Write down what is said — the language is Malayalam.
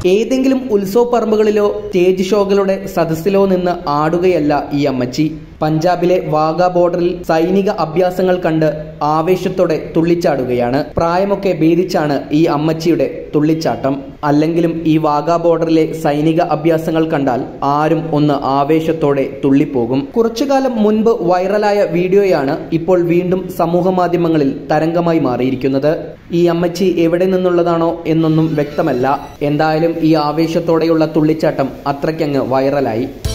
ഏതെങ്കിലും ഉത്സവ പറമ്പുകളിലോ സ്റ്റേജ് ഷോകളുടെ സദസ്സിലോ നിന്ന് ആടുകയല്ല ഈ അമ്മച്ചി പഞ്ചാബിലെ വാഗ ബോർഡറിൽ സൈനിക അഭ്യാസങ്ങൾ കണ്ട് ആവേശത്തോടെ തുള്ളിച്ചാടുകയാണ് പ്രായമൊക്കെ ഭേദിച്ചാണ് ഈ അമ്മച്ചിയുടെ തുള്ളിച്ചാട്ടം അല്ലെങ്കിലും ഈ വാഗ ബോർഡറിലെ സൈനിക അഭ്യാസങ്ങൾ കണ്ടാൽ ആരും ഒന്ന് ആവേശത്തോടെ തുള്ളിപ്പോകും കുറച്ചുകാലം മുൻപ് വൈറലായ വീഡിയോയാണ് ഇപ്പോൾ വീണ്ടും സമൂഹ മാധ്യമങ്ങളിൽ തരംഗമായി മാറിയിരിക്കുന്നത് ഈ അമ്മച്ചി എവിടെ നിന്നുള്ളതാണോ എന്നൊന്നും വ്യക്തമല്ല എന്തായാലും ഈ ആവേശത്തോടെയുള്ള തുള്ളിച്ചാട്ടം അത്രയ്ക്കങ്ങ് വൈറലായി